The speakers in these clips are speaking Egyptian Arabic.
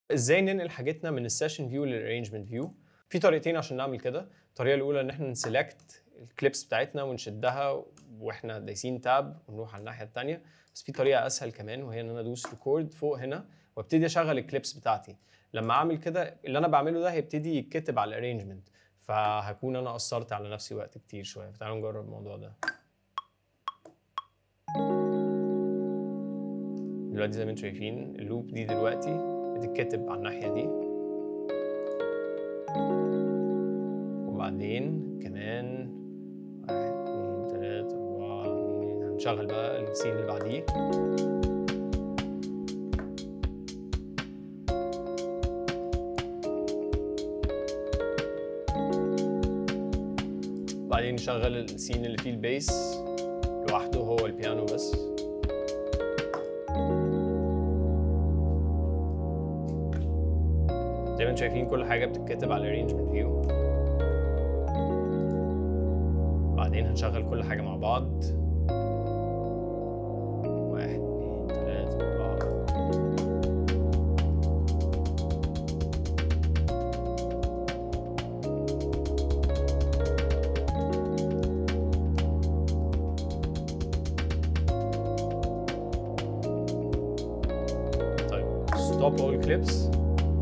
ازاي ننقل حاجتنا من السيشن فيو للارينجمنت فيو في طريقتين عشان نعمل كده الطريقه الاولى ان احنا نسلكت الكليبس بتاعتنا ونشدها واحنا دايسين تاب ونروح على الناحيه الثانيه بس في طريقه اسهل كمان وهي ان انا ادوس ريكورد فوق هنا وابتدي اشغل الكليبس بتاعتي لما اعمل كده اللي انا بعمله ده هيبتدي يتكتب على الارينجمنت فهكون انا اثرت على نفسي وقت كتير شويه فتعالوا نجرب الموضوع ده دلوقتي زي ما انتم شايفين اللوب دي دلوقتي بتتكتب على الناحيه دي وبعدين كمان واحد اتنين تلاته اربعه اتنين هنشغل بقى السين اللي بعديه بعدين نشغل السين اللي فيه البيس لوحده هو البيانو بس زي ما انتم شايفين كل حاجه بتتكتب على الارينجمنت فيو بعدين هنشغل كل حاجه مع بعض واحد اتنين تلاته اربعه طيب ستوب اول كليبس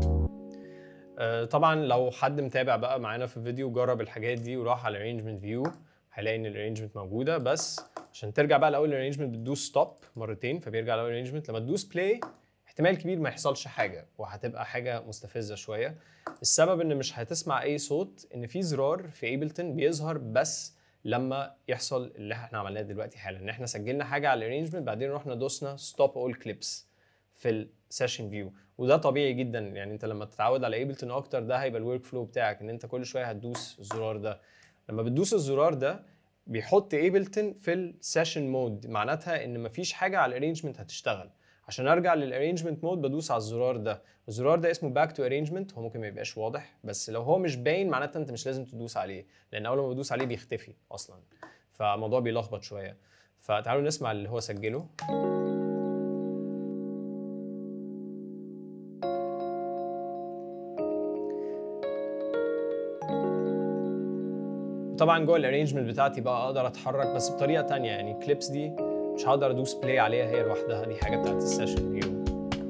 طبعا لو حد متابع بقى معانا في الفيديو جرب الحاجات دي وراح على الارينجمنت فيو هيلاقي ان الارينجمنت موجوده بس عشان ترجع بقى لاول الارينجمنت بتدوس ستوب مرتين فبيرجع لاول الارينجمنت لما تدوس بلاي احتمال كبير ما يحصلش حاجه وهتبقى حاجه مستفزه شويه السبب ان مش هتسمع اي صوت ان في زرار في ايبلتون بيظهر بس لما يحصل اللي احنا عملناه دلوقتي حالا ان احنا سجلنا حاجه على الارينجمنت بعدين رحنا دوسنا ستوب اول كليبس في السيشن فيو وده طبيعي جدا يعني انت لما تتعود على ايبلتون اكتر ده هيبقى الورك فلو بتاعك ان انت كل شويه هتدوس الزرار ده لما بتدوس الزرار ده بيحط ايبلتون في السيشن مود معناتها ان مفيش حاجه على الارينجمنت هتشتغل عشان ارجع للارينجمنت مود بدوس على الزرار ده الزرار ده اسمه باك تو ارينجمنت هو ممكن ما يبقاش واضح بس لو هو مش باين معناتها انت مش لازم تدوس عليه لان اول ما بدوس عليه بيختفي اصلا فالموضوع بيلخبط شويه فتعالوا نسمع اللي هو سجله طبعا جوه الارينجمنت بتاعتي بقى اقدر اتحرك بس بطريقه تانية يعني الكليبس دي مش هقدر ادوس بلاي عليها هي لوحدها دي حاجه بتاعت السيشن فيو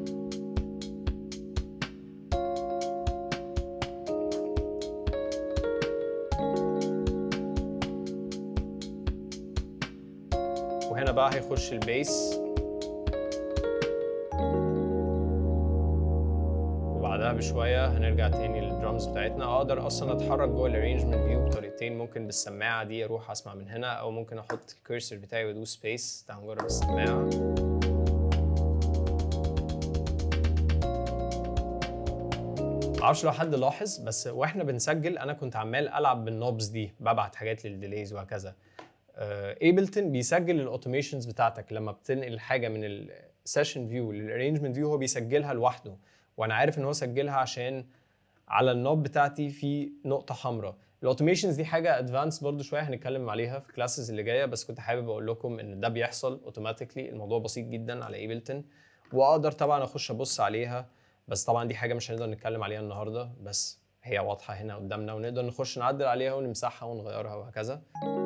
وهنا بقى هيخش البيس وبعدها بشويه هنرجع تاني للدرامز بتاعتنا اقدر اصلا اتحرك جوه الارينجمنت فيو بطريقتين ممكن بالسماعه دي اروح اسمع من هنا او ممكن احط الكيرسر بتاعي وادوس سبيس تعال نجرب السماعه معرفش لو حد لاحظ بس واحنا بنسجل انا كنت عمال العب بالنوبز دي ببعت حاجات للديليز وهكذا ايبلتون بيسجل الاوتوميشنز بتاعتك لما بتنقل حاجه من السيشن فيو للارينجمنت فيو هو بيسجلها لوحده وانا عارف ان هو سجلها عشان على النوب بتاعتي في نقطه حمراء الاوتوميشنز دي حاجه ادفانس برضو شويه هنتكلم عليها في الكلاسز اللي جايه بس كنت حابب اقول لكم ان ده بيحصل اوتوماتيكلي الموضوع بسيط جدا على ايبلتون واقدر طبعا اخش ابص عليها بس طبعا دي حاجه مش هنقدر نتكلم عليها النهارده بس هي واضحه هنا قدامنا ونقدر نخش نعدل عليها ونمسحها ونغيرها وهكذا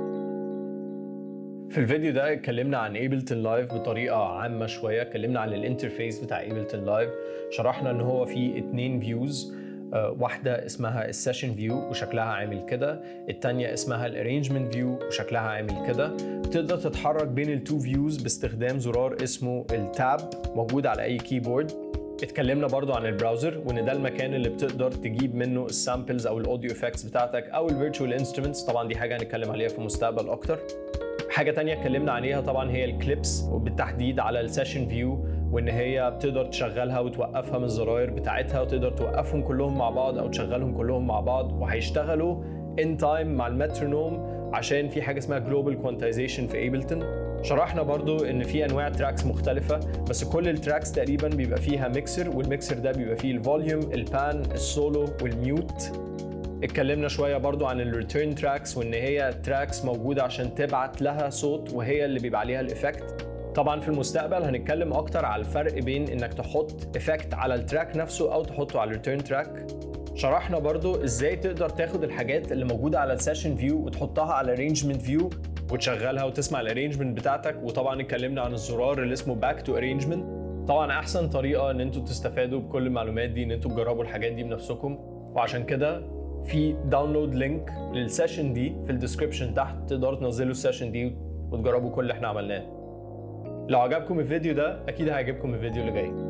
في الفيديو ده اتكلمنا عن ايبلتون لايف بطريقه عامه شويه اتكلمنا عن الانترفيس بتاع ايبلتون لايف شرحنا ان هو فيه اتنين فيوز واحدة اسمها السيشن فيو وشكلها عامل كده التانية اسمها الارينجمنت فيو وشكلها عامل كده تقدر تتحرك بين التو فيوز باستخدام زرار اسمه التاب موجود على اي كيبورد اتكلمنا برضو عن البراوزر وان ده المكان اللي بتقدر تجيب منه السامبلز او الاوديو افكتس بتاعتك او الفيرتشوال انسترومنتس طبعا دي حاجه هنتكلم عليها في المستقبل اكتر حاجه تانية اتكلمنا عليها طبعا هي الكليبس وبالتحديد على السيشن فيو وان هي بتقدر تشغلها وتوقفها من الزراير بتاعتها وتقدر توقفهم كلهم مع بعض او تشغلهم كلهم مع بعض وهيشتغلوا ان تايم مع المترونوم عشان في حاجه اسمها جلوبال كوانتايزيشن في ايبلتون شرحنا برضو ان في انواع تراكس مختلفه بس كل التراكس تقريبا بيبقى فيها ميكسر والميكسر ده بيبقى فيه الفوليوم البان السولو والميوت اتكلمنا شويه برضو عن الريتيرن تراكس وان هي تراكس موجوده عشان تبعت لها صوت وهي اللي بيبقى عليها الايفكت طبعا في المستقبل هنتكلم اكتر على الفرق بين انك تحط افكت على التراك نفسه او تحطه على الريتيرن تراك شرحنا برضو ازاي تقدر تاخد الحاجات اللي موجوده على السيشن فيو وتحطها على ارينجمنت فيو وتشغلها وتسمع الارينجمنت بتاعتك وطبعا اتكلمنا عن الزرار اللي اسمه باك تو ارينجمنت طبعا احسن طريقه ان انتوا تستفادوا بكل المعلومات دي ان انتوا تجربوا الحاجات دي بنفسكم وعشان كده في داونلود لينك للسيشن دي في الديسكربشن تحت تقدروا تنزلوا السيشن دي وتجربوا كل اللي احنا عملناه لو عجبكم الفيديو ده اكيد هيعجبكم الفيديو اللي جاي